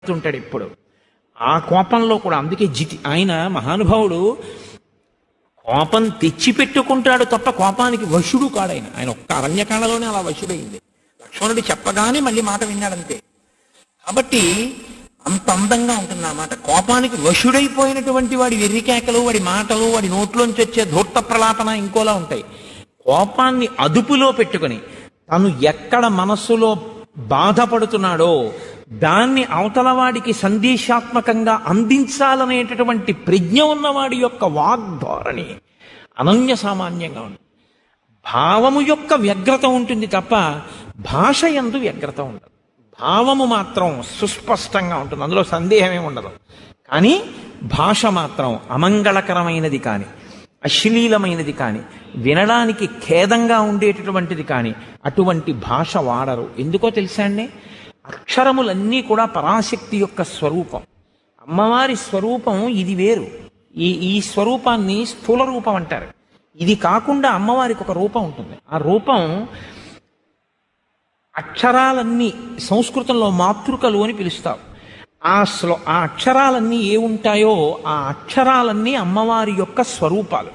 ఉంటాడు ఇప్పుడు ఆ కోపంలో కూడా అందుకే జితి ఆయన మహానుభావుడు కోపం తెచ్చిపెట్టుకుంటాడు తప్ప కోపానికి వశుడు కాడాయన ఆయన ఒక్క అరణ్యకాండలోనే అలా వశుడైంది లక్ష్మణుడు చెప్పగానే మళ్ళీ మాట విన్నాడంతే కాబట్టి అంత అందంగా ఉంటుంది ఆ మాట కోపానికి వశుడైపోయినటువంటి వాడి వెర్రికేకలు వాడి మాటలు వాడి నోట్లోంచి వచ్చే ధూర్త ప్రలాపన ఇంకోలా ఉంటాయి కోపాన్ని అదుపులో పెట్టుకొని తను ఎక్కడ మనస్సులో బాధపడుతున్నాడో దాన్ని అవతలవాడికి సందేశాత్మకంగా అందించాలనేటటువంటి ప్రజ్ఞ ఉన్నవాడి యొక్క వాగ్ధోరణి అనన్య సామాన్యంగా ఉంటుంది భావము యొక్క వ్యగ్రత ఉంటుంది తప్ప భాష ఎందు వ్యగ్రత ఉండదు భావము మాత్రం సుస్పష్టంగా ఉంటుంది అందులో సందేహమే ఉండదు కానీ భాష మాత్రం అమంగళకరమైనది కానీ అశ్లీలమైనది కానీ వినడానికి ఖేదంగా ఉండేటటువంటిది కానీ అటువంటి భాష వాడరు ఎందుకో తెలుసా అండి అక్షరములన్నీ కూడా పరాశక్తి యొక్క స్వరూపం అమ్మవారి స్వరూపం ఇది వేరు ఈ ఈ స్వరూపాన్ని స్థూల రూపం అంటారు ఇది కాకుండా అమ్మవారికి ఒక రూపం ఉంటుంది ఆ రూపం అక్షరాలన్నీ సంస్కృతంలో మాతృకలు అని పిలుస్తావు ఆ శ్లో ఆ అక్షరాలన్నీ ఏ ఉంటాయో ఆ అక్షరాలన్నీ అమ్మవారి యొక్క స్వరూపాలు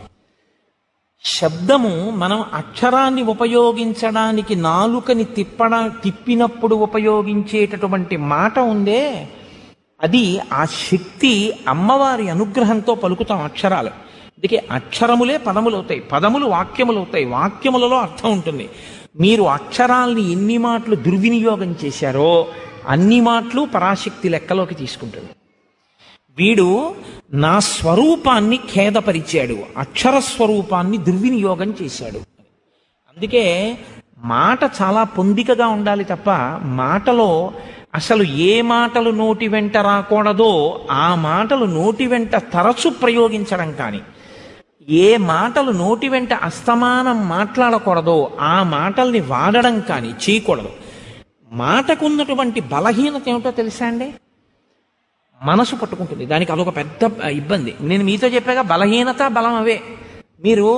శబ్దము మనం అక్షరాన్ని ఉపయోగించడానికి నాలుకని తిప్పడ తిప్పినప్పుడు ఉపయోగించేటటువంటి మాట ఉందే అది ఆ శక్తి అమ్మవారి అనుగ్రహంతో పలుకుతాం అక్షరాలు అందుకే అక్షరములే పదములు అవుతాయి పదములు వాక్యములు అవుతాయి వాక్యములలో అర్థం ఉంటుంది మీరు అక్షరాల్ని ఎన్ని మాటలు దుర్వినియోగం చేశారో అన్ని మాటలు పరాశక్తి లెక్కలోకి తీసుకుంటుంది వీడు నా స్వరూపాన్ని ఖేదపరిచాడు అక్షర స్వరూపాన్ని దుర్వినియోగం చేశాడు అందుకే మాట చాలా పొందికగా ఉండాలి తప్ప మాటలో అసలు ఏ మాటలు నోటి వెంట రాకూడదో ఆ మాటలు నోటి వెంట తరచు ప్రయోగించడం కానీ ఏ మాటలు నోటి వెంట అస్తమానం మాట్లాడకూడదో ఆ మాటల్ని వాడడం కానీ చేయకూడదు మాటకున్నటువంటి బలహీనత ఏమిటో తెలుసా అండి మనసు పట్టుకుంటుంది దానికి అదొక పెద్ద ఇబ్బంది నేను మీతో చెప్పాక బలహీనత బలం అవే మీరు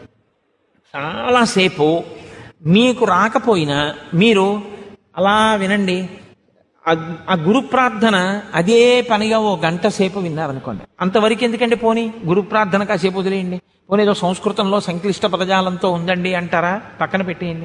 చాలాసేపు మీకు రాకపోయినా మీరు అలా వినండి ఆ- ఆ గురు ప్రార్థన అదే పనిగా ఓ గంట సేపు విన్నారనుకోండి అంతవరకు ఎందుకంటే పోనీ గురు ప్రార్థన కాసేపు వదిలేయండి పోనీ ఏదో సంస్కృతంలో సంక్లిష్ట పదజాలంతో ఉందండి అంటారా పక్కన పెట్టేయండి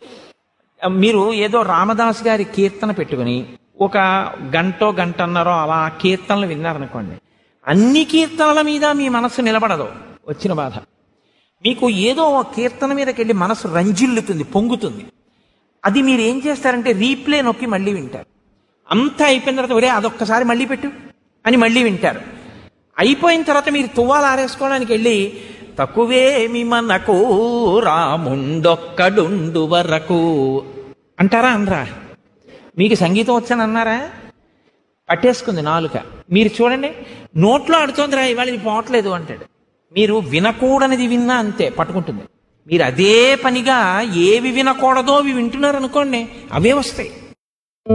మీరు ఏదో రామదాస్ గారి కీర్తన పెట్టుకుని ఒక గంటో గంటన్నరో అలా ఆ కీర్తనలు విన్నారనుకోండి అన్ని కీర్తనల మీద మీ మనస్సు నిలబడదు వచ్చిన బాధ మీకు ఏదో ఒక కీర్తన మీదకి వెళ్ళి మనసు రంజిల్లుతుంది పొంగుతుంది అది మీరు ఏం చేస్తారంటే రీప్లే నొక్కి మళ్ళీ వింటారు అంతా అయిపోయిన తర్వాత ఒరే అదొక్కసారి మళ్ళీ పెట్టు అని మళ్ళీ వింటారు అయిపోయిన తర్వాత మీరు తువ్వాలు ఆరేసుకోవడానికి వెళ్ళి తక్కువేమి మనకు రాముండొక్కడుండు వరకు అంటారా అనరా మీకు సంగీతం వచ్చని అన్నారా పట్టేసుకుంది నాలుక మీరు చూడండి నోట్లో ఆడుతోందిరా ఇవాళ ఇది పోవట్లేదు అంటాడు మీరు వినకూడనిది విన్నా అంతే పట్టుకుంటుంది మీరు అదే పనిగా ఏవి వినకూడదో అవి వింటున్నారు అనుకోండి అవే వస్తాయి